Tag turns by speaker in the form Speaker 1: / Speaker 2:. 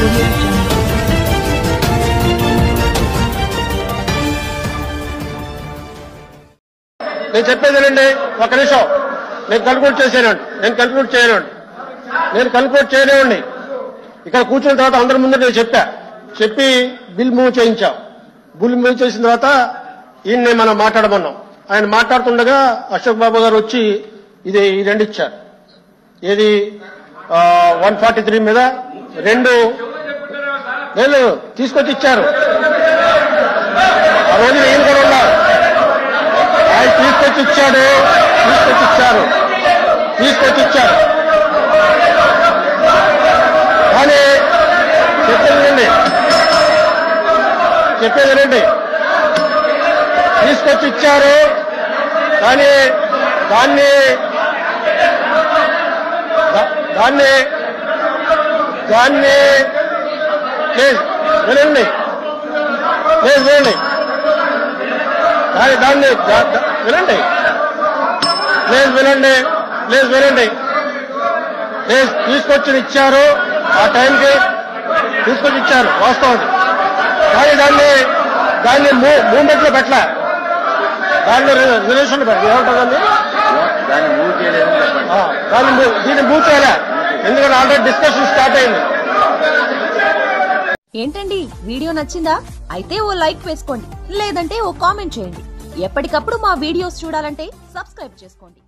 Speaker 1: audio jungle.
Speaker 2: నేను చెప్పేది వినండి ఒక నిమిషం నేను కన్క్లూడ్ చేసేనండి నేను కన్క్లూడ్ చేయనండి నేను కన్క్లూడ్ చేయలేవండి ఇక్కడ కూర్చున్న తర్వాత అందరి ముందు నేను చెప్పా చెప్పి బిల్ మూవ్ చేయించాం బిల్ మూవ్ చేసిన తర్వాత ఈయన్ని మనం మాట్లాడమన్నాం ఆయన మాట్లాడుతుండగా అశోక్ బాబు గారు వచ్చి ఇది ఈ రెండు ఇచ్చారు ఏది వన్ ఫార్టీ త్రీ మీద రెండు లేదు తీసుకొచ్చి ఇచ్చారు ఆ రోజున ఈయన కూడా ఉన్నారు ఆయన తీసుకొచ్చి ఇచ్చాడు తీసుకొచ్చి ఇచ్చారు తీసుకొచ్చి ఇచ్చారు కానీ చెప్పేది వినండి చెప్పేది వినండి తీసుకొచ్చి ఇచ్చారు కానీ దాన్ని దా- దాన్ని దాన్ని లేదు వినండి లేదు వినండి దాని దాన్ని దా- దా- వినండి లేదు వినండి లేదు వినండి లేదు తీసుకొచ్చి ఇచ్చారు ఆ టైంకి తీసుకొచ్చి ఇచ్చారు వాస్తవం కానీ దాన్ని దాన్ని మూమెంట్ లో పెట్టలే దాన్ని రిలేషన్ ఏమంటుందండి
Speaker 3: దాన్ని మూవ్ చేయలేదని చెప్పండి
Speaker 2: ఆ, దాన్ని move- దీన్ని మూవ్ చేయలే ఎందుకంటే ఆల్రెడీ డిస్కషన్ స్టార్ట్ అయింది
Speaker 4: ఏంటండి వీడియో నచ్చిందా అయితే ఓ లైక్ వేసుకోండి లేదంటే ఓ కామెంట్ చేయండి ఎప్పటికప్పుడు మా వీడియోస్ చూడాలంటే సబ్స్క్రైబ్ చేసుకోండి